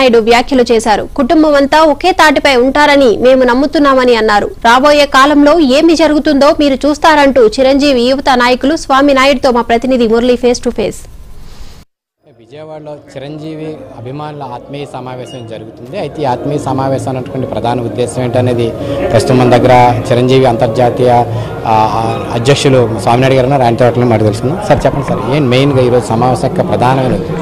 స్వామినాయుడు వ్యాఖ్యలు చేశారు కుటుంబం అంతా ఒకే తాటిపై ఉంటారని మేము నమ్ముతున్నామని అన్నారు రాబోయే కాలంలో ఏమి జరుగుతుందో మీరు చూస్తారంటూ చిరంజీవి యువత నాయకులు స్వామినాయుడుతో మా ప్రతినిధి మురళి ఫేస్ టు ఫేస్ విజయవాడలో చిరంజీవి అభిమానుల ఆత్మీయ సమావేశం జరుగుతుంది అయితే ఈ ఆత్మీయ సమావేశం అన్నటువంటి ప్రధాన ఉద్దేశం ఏంటనేది ప్రస్తుతం మన దగ్గర చిరంజీవి అంతర్జాతీయ ఆ, ఆ, అధ్యక్షులు స్వామినాయుడు గారు ఉన్నారు ఆయనతో అట్లా మాట తెలుసుకుందాం సార్ చెప్పండి సార్ ఏం మెయిన్గా ఈరోజు సమావేశం యొక్క ప్రధానమైన ఉద్దేశం?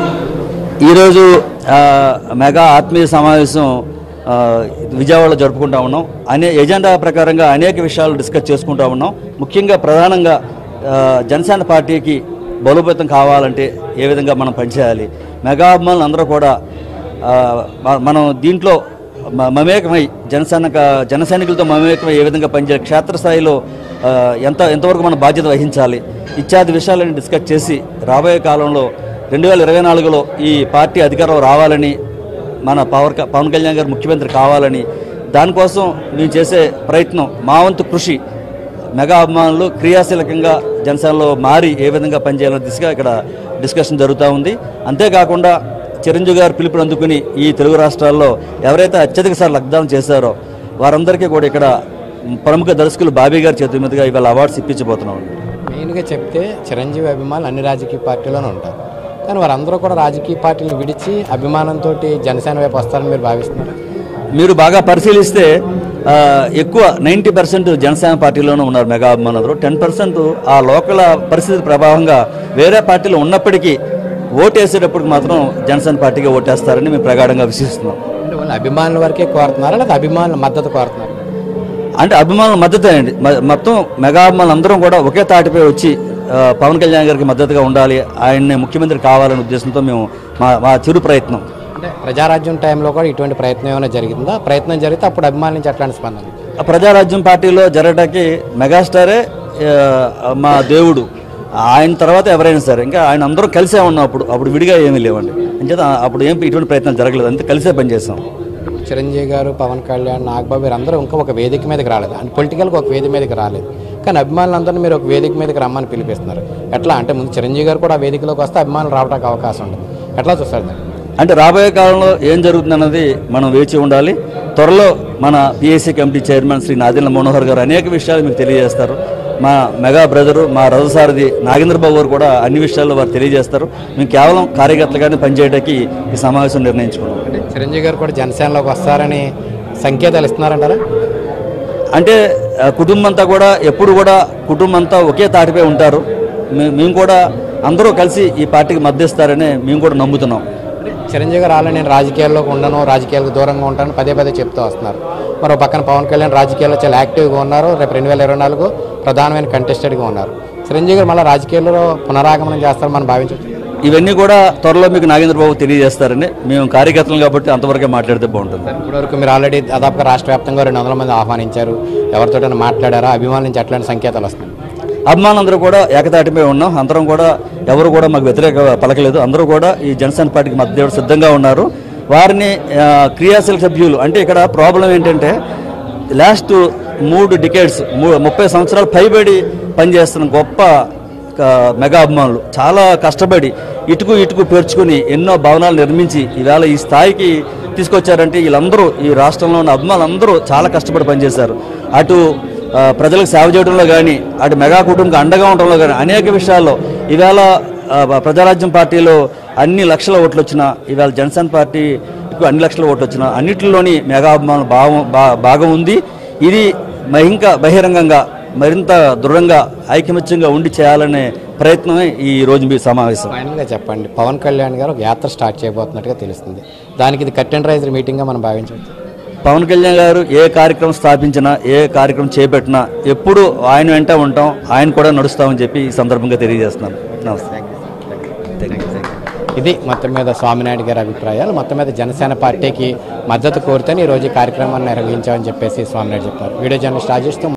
ఈరోజు ఆ, మెగా ఆత్మీయ సమావేశం ఆ, విజయవాడలో జరుపుకుంటా ఉన్నాం అనే ఎజెండా ప్రకారంగా అనేక విషయాలు డిస్కస్ చేసుకుంటా ఉన్నాం ముఖ్యంగా ప్రధానంగా ఆ, జనసేన పార్టీకి బలోపేతం కావాలంటే ఏ విధంగా మనం పనిచేయాలి మెగా అభిమానులు అందరూ కూడా ఆ, మ- మనం దీంట్లో మ- మమేకమై జనసేన జన సైనికులతో మమేకమై ఏ విధంగా పనిచేయాలి క్షేత్రస్థాయిలో ఆ, ఎంత ఎంతవరకు మన బాధ్యత వహించాలి ఇత్యాది విషయాలను డిస్కస్ చేసి రాబోయే కాలంలో రెండు వేల ఇరవై నాలుగులో ఈ పార్టీ అధికారం రావాలని మన పవర్ క- పవన్ కళ్యాణ్ గారు ముఖ్యమంత్రి కావాలని దానికోసం మేము చేసే ప్రయత్నం మా వంతు కృషి మెగా అభిమానులు క్రియాశీలకంగా జనసేనలో మారి ఏ విధంగా పనిచేయాలనే దిశగా ఇక్కడ డిస్కషన్ జరుగుతూ ఉంది అంతేకాకుండా చిరంజీవి గారు పిలుపుని అందుకుని ఈ తెలుగు రాష్ట్రాల్లో ఎవరైతే అత్యధిక సార్లు లగ్దానం చేశారో వారందరికీ కూడా ఇక్కడ ప్రముఖ దర్శకులు బాబీ గారి చేతుల మీదుగా ఇవాళ అవార్డ్స్ ఇప్పించబోతున్నాం మెయిన్గా చెప్తే చిరంజీవి అభిమానులు అన్ని రాజకీయ పార్టీలోనే ఉంటారు కానీ వారందరూ కూడా రాజకీయ పార్టీలు విడిచి అభిమానంతో జనసేన వైపు వస్తారని మీరు భావిస్తున్నారు మీరు బాగా పరిశీలిస్తే ఆ, ఎక్కువ నైంటీ పర్సెంట్ జనసేన పార్టీలోనే ఉన్నారు మెగా అభిమానులు టెన్ పర్సెంట్ ఆ లోకల్ పరిస్థితి ప్రభావంగా వేరే పార్టీలో ఉన్నప్పటికీ ఓటు వేసేటప్పటికి మాత్రం జనసేన పార్టీకి ఓటేస్తారని మేము ప్రగాఢంగా విశ్వసిస్తున్నాం అంటే వాళ్ళు అభిమానుల వరకే కోరుతున్నారా లేదా అభిమానుల మద్దతు కోరుతున్నారు అంటే అభిమానుల మద్దతే అండి మ- మొత్తం మెగా అభిమానులు అందరం కూడా ఒకే తాటిపై వచ్చి ఆ, పవన్ కళ్యాణ్ గారికి మద్దతుగా ఉండాలి ఆయన్ని ముఖ్యమంత్రి కావాలనే ఉద్దేశంతో మేము మా మా చిరు ప్రయత్నం అంటే ప్రజారాజ్యం టైంలో కూడా ఇటువంటి ప్రయత్నం ఏమైనా జరిగిందా ప్రయత్నం జరిగితే అప్పుడు అభిమానుల నుంచి అట్లాంటి స్పందన ఆ ప్రజారాజ్యం పార్టీలో జరగడానికి మెగాస్టారే ఆ, మా దేవుడు ఆయన తర్వాత ఎవరైనా సరే ఇంకా ఆయన అందరూ కలిసే ఉన్నాం అప్పుడు అప్పుడు విడిగా ఏమీ లేవండి అంచేత అప్పుడు ఏం ఇటువంటి ప్రయత్నాలు జరగలేదు అంతే కలిసే పనిచేస్తాం చిరంజీవి గారు పవన్ కళ్యాణ్ నాగబాబు వీరు అందరూ ఇంకా ఒక వేదిక మీదకి రాలేదు అంటే పొలిటికల్గా ఒక వేదిక మీదకి రాలేదు కానీ అభిమానులందరినీ మీరు ఒక వేదిక మీదకి రమ్మని పిలిపిస్తున్నారు ఎట్లా అంటే ముందు చిరంజీవి గారు కూడా ఆ వేదికలోకి వస్తే అభిమానులు రావడానికి అవకాశం ఉంటుంది ఎట్లా చూస్తారు దాన్ని అంటే రాబోయే కాలంలో ఏం జరుగుతుందన్నది మనం వేచి ఉండాలి త్వరలో మన PSC committee chairman Shri Nadila Manohar గారు అనేక విషయాలు మీకు తెలియజేస్తారు మా మెగా బ్రదరు మా రథసారథి నాగేంద్ర బాబు గారు కూడా అన్ని విషయాల్లో వారు తెలియజేస్తారు మేము కేవలం కార్యకర్తలుగానే పనిచేయడానికి ఈ సమావేశం నిర్ణయించుకున్నాం అంటే చిరంజీవి గారు కూడా జనసేనలోకి వస్తారని సంకేతాలు ఇస్తున్నారంటారా అంటే ఆ, కుటుంబం అంతా కూడా ఎప్పుడు కూడా కుటుంబం అంతా ఒకే తాటిపై ఉంటారు మే- మేము కూడా అందరూ కలిసి ఈ పార్టీకి మద్దతిస్తారని మేము కూడా నమ్ముతున్నాం చిరంజీవి గారు ఆల్రెడీ నేను రాజకీయాల్లోకి ఉండను రాజకీయాలకు దూరంగా ఉంటాను పదే పదే చెప్తూ వస్తున్నారు మరో పక్కన పవన్ కళ్యాణ్ రాజకీయాల్లో చాలా యాక్టివ్గా ఉన్నారు రేపు రెండు వేల ఇరవై నాలుగు ప్రధానమైన కంటెస్టెడ్గా ఉన్నారు చిరంజీవి గారు మళ్ళీ రాజకీయాల్లో పునరాగమనం చేస్తారని మనం భావించవచ్చు ఇవన్నీ కూడా త్వరలో మీకు నాగేంద్ర బాబు తెలియజేస్తారని మేము కార్యకర్తలు కాబట్టి అంతవరకే మాట్లాడితే బాగుంటుంది ఇప్పటివరకు మీరు ఆల్రెడీ దాదాపుగా రాష్ట్ర వ్యాప్తంగా రెండు వందల మంది ఆహ్వానించారు ఎవరితోటైనా మాట్లాడారా అభిమానుల నుంచి అట్లాంటి సంకేతాలు వస్తున్నాయి అభిమానులందరూ కూడా ఏకతాటిపై ఉన్నాం అందరం కూడా ఎవరు కూడా మాకు వ్యతిరేక పలకలేదు అందరూ కూడా ఈ జనసేన పార్టీకి మద్దతు సిద్ధంగా ఉన్నారు వారిని ఆ, క్రియాశీల సభ్యులు అంటే ఇక్కడ ప్రాబ్లం ఏంటంటే లాస్ట్ మూడు డికేడ్స్ ముప్పై సంవత్సరాలు పైబడి పనిచేస్తున్న గొప్ప ఆ, మెగా అభిమానులు చాలా కష్టపడి ఇటుకు ఇటుకు పేర్చుకుని ఎన్నో భవనాలు నిర్మించి ఈవేళ ఈ స్థాయికి తీసుకొచ్చారంటే వీళ్ళందరూ ఈ రాష్ట్రంలో ఉన్న అభిమానులు అందరూ చాలా కష్టపడి పనిచేశారు అటు ఆ, ప్రజలకు సేవ చేయడంలో కానీ అటు మెగా కుటుంబం అండగా ఉండడంలో కానీ అనేక విషయాల్లో ఈవేళ ఆ, ప్రజారాజ్యం పార్టీలో అన్ని లక్షల ఓట్లు వచ్చినా ఈవేళ జనసేన పార్టీకి అన్ని లక్షల ఓట్లు వచ్చినా అన్నిటిలోని మెగా అభిమానులు భాగం బా- భాగం ఉంది ఇది మ- ఇంకా బహిరంగంగా మరింత దృఢంగా ఐకమత్యంగా ఉండి చేయాలనే ప్రయత్నమే ఈ రోజు మీ సమావేశం ఫైనల్గా చెప్పండి పవన్ కళ్యాణ్ గారు ఒక యాత్ర స్టార్ట్ చేయబోతున్నట్టుగా తెలుస్తుంది దానికి ఇది కట్టెండ్ రైజర్ మీటింగ్గా మనం భావించవచ్చు పవన్ కళ్యాణ్ గారు ఏ కార్యక్రమం స్థాపించినా ఏ కార్యక్రమం చేపట్టినా ఎప్పుడు ఆయన వెంట ఉంటాం ఆయన కూడా నడుస్తామని చెప్పి ఈ సందర్భంగా తెలియజేస్తున్నాను నమస్తే థ్యాంక్ యూ ఇది మొత్తం మీద స్వామినాయుడు గారి అభిప్రాయాలు మొత్తం మీద జనసేన పార్టీకి మద్దతు కోరుతూనే ఈ రోజు ఈ కార్యక్రమాన్ని నిర్వహించామని చెప్పేసి స్వామినాయుడు చెప్పారు వీడియో జర్నలిస్ట్ రాజేష్తో